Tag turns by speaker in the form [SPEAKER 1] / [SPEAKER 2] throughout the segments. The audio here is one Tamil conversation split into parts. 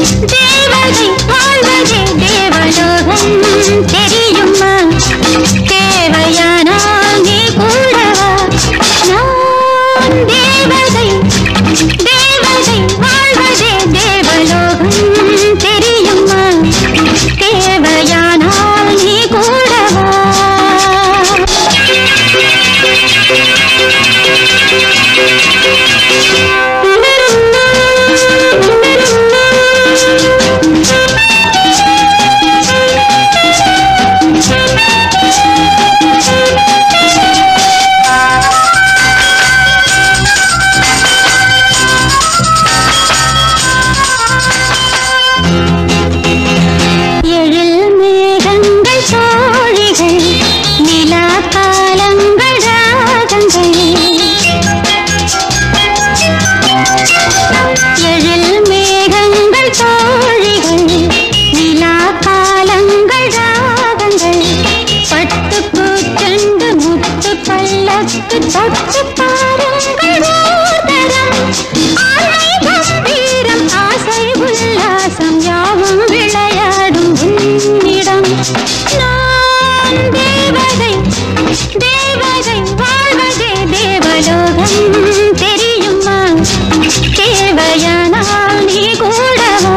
[SPEAKER 1] தேவதை வாழ்வதே தேவலோகம் தெரியுமா தேவையானால் நீ கூடவா நான் தேவதை தேவதை வாழ்வதே தேவலோகம் தெரியுமா தேவையானால் நீ கூடவா எழில் மேகங்கள் தோழிகள் நிலா காலங்கள் ராகங்கள் எழில் மேகங்கள் தோழிகள் நிலா காலங்கள் ராகங்கள் பட்டு பூச்செண்டு முத்து பல்லக்கு தொட்டு பாருங்கள் ஓர்தரம் ஆசை கம்பீரம் ஆசை உல்லாசம் யாவும் விளையாடும் உன்னிடம் நான் தேவதை தேவதை வாழ்வதே தேவலோகம் தெரியுமா தேவையானால் நீ கூடவா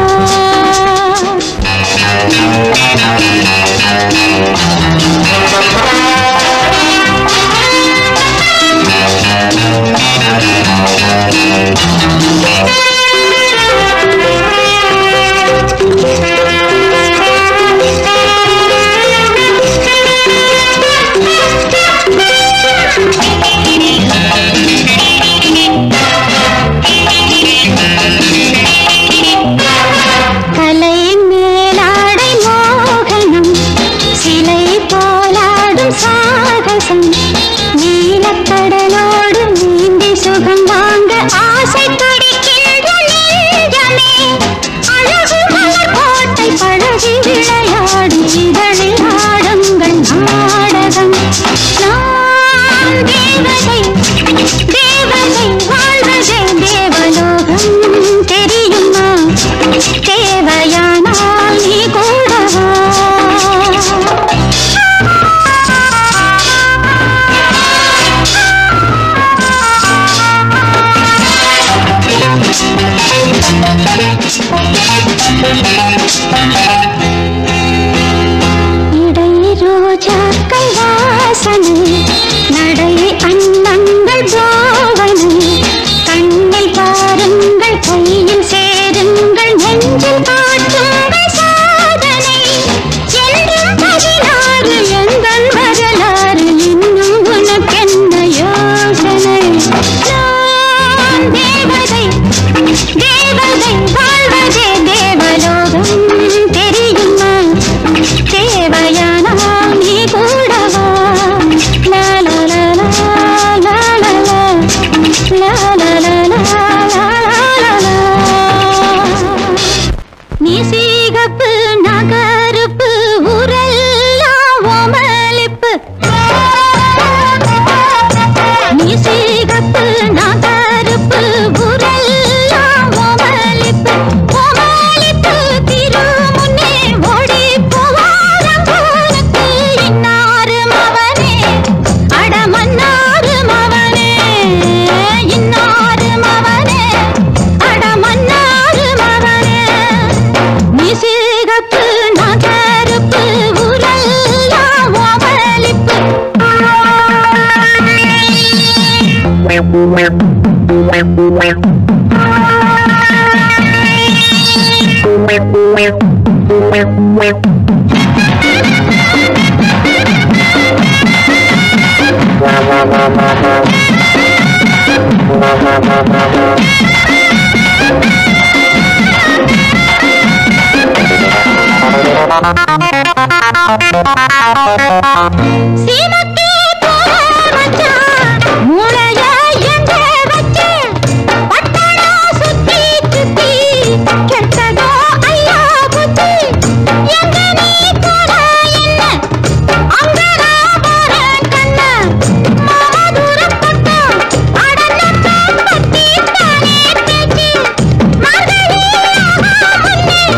[SPEAKER 1] கலை மேலாடை மோகனம் சிலை போலாடும் சாகசம் நீலக்கடலோடு நீந்தி சுகம் வாங்க ஆசை துடிக்கின்ற நெஞ்சமே அழகு மலர் கோட்டை பழகி விளையாடி இதழில் ஆடுங்கள் நாடகம் நான் தேவதை தேவதை வாழ்வதே தேவலோகம் தெரியுமா தேவையானால் நீ கூடவா இடை ரோஜாக்கள் வாசனை நடை அன்னங்கள் பாவனை கண்ணில் பாருங்கள் கையில் சேருங்கள் நெஞ்சில் காட்டுங்கள் சாதனை என்றும் பதினாறு எங்கள் வரலாறு இன்னும் உனக்கென்ன யோசனை நான் தேவதை தேவதை வாழ்வதே தேவலோகம் தெரியுமா தேவையானால் நீ கூடவா லா லா லா லா லா லா லா லா லா லா லா லா லா நீ சீகப்பு நகருப்பு உரெல்லாம் ஓமலிப்பு நீ சீகப்பு நகருப்பு உரெல்லாம் ஓமலிப்பு ஓமலிப்பு திருமுன்னே ஓடி போவாரங்கோனுக்கு இன்னாரு மவனே அடமன்னாரு மவனே இன்னாரு மவனே அடமன்னாரு மவனே நீ சிகப்பு நகருப்பு உரெல்லாம் ஓமலிப்பு சீமக்கே போற மச்சான் மூளைய எங்க வச்சு பட்டணா சுத்தி சுத்தி கெட்டதோ ஐயா புத்தி எங்க நீ போற என்ன அங்க நான் போறேன் கண்ண மாமா தூரப்பட்டோம் அடனத்தான் பத்தி தானே பேச்சு மார்கழி ஆஹா முன்னே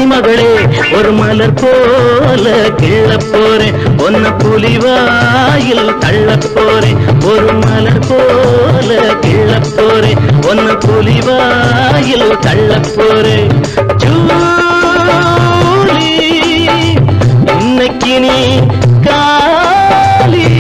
[SPEAKER 2] மகளே ஒரு மலர் போல கிள்ளப் போறேன் ஒன்ன புலிவாயில் தள்ளப் போறேன் ஒரு மலர் போல கிள்ளப் போறேன் ஒன்ன புலிவாயில் தள்ளப் போறேன் ஜூலி இன்னைக்கு நீ காலி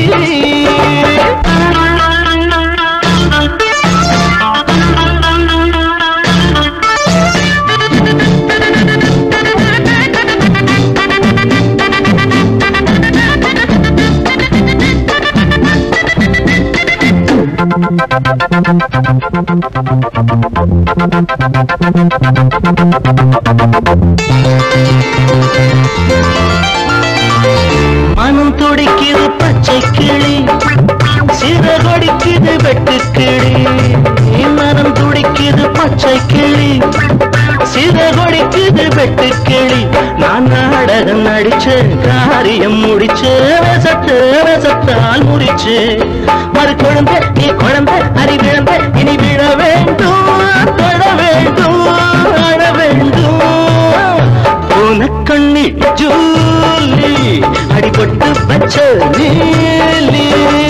[SPEAKER 2] மனம் துடிக்குது பச்சை கிளி சிறகொடிக்குது வெட்டு கிளி மனம் துடிக்குது பச்சை கிளி சிறகொடிக்குது வெட்டு கிளி நான் நாடகம் நடிச்சு காரியம் முடிச்சு விசத்து விசத்தால் முறிச்சு மறு குழந்தை நீ குழந்தை அறிவிழந்த இனி விழ வேண்டும் தொட வேண்டும் அழ வேண்டும் உனக்கண்ணி ஜூலி அடிபட்டு பச்ச நீலி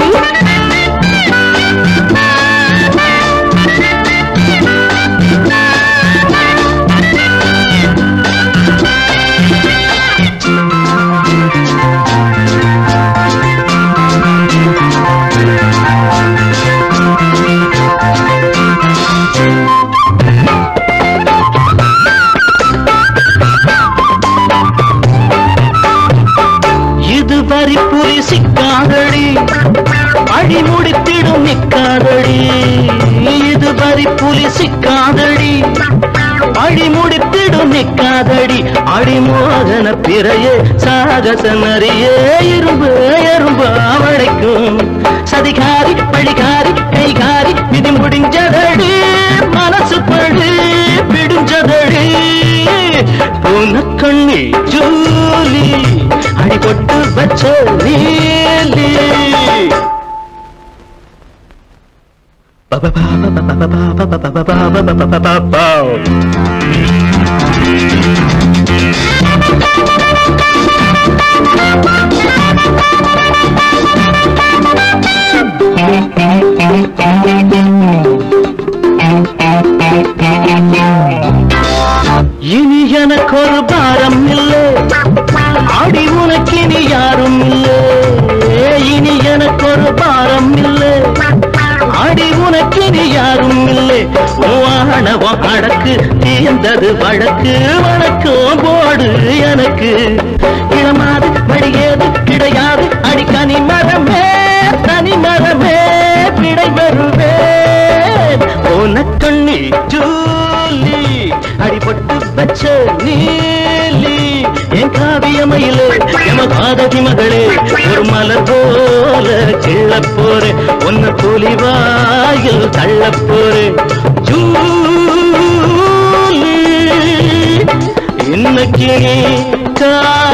[SPEAKER 2] இது வரி புலி சிக்காதடி அடி முடித்திடும் நிக்காதடி இது வரி புலி சிக்காதடி அடி முடித்திடும் நிக்காதடி அடிமோதன பிறையே சாகச நரியே இரும்பு எறும்பு அவளைக்கும் சதிகாரி பழிகாரி கைகாரி விதி முடிஞ்சதடி மனசு படி பிடிஞ்சதடி உனக்கண்ணி ஜூலி அடிபட்டு வச்ச நீலி இனி எனக்கு ஒரு பாரம் இல்லை அடி உனக்கு இனி யாரும் இல்லை இனி எனக்கு ஒரு பாரம் இல்லை அடி உனக்கு இனி யாரும் இல்லை ஆணவம் அடக்கு தீர்ந்தது வழக்கு வழக்கம் போடு எனக்கு இளமாது வழியேது கிடையாது அடி கனி மரமே தனி மரமே விடை பெறுவேன் உனக்கண்ணி ஜூலி அடிபட்டு வச்ச நீலி என் காவியமையிலே எம காதகி மகளே ஒரு மலர் போல கிள்ளப் போறேன் ஒன்னு புலிவாயில் தள்ளப் போறேன் ஜூலி இன்னைக்கு நீ கா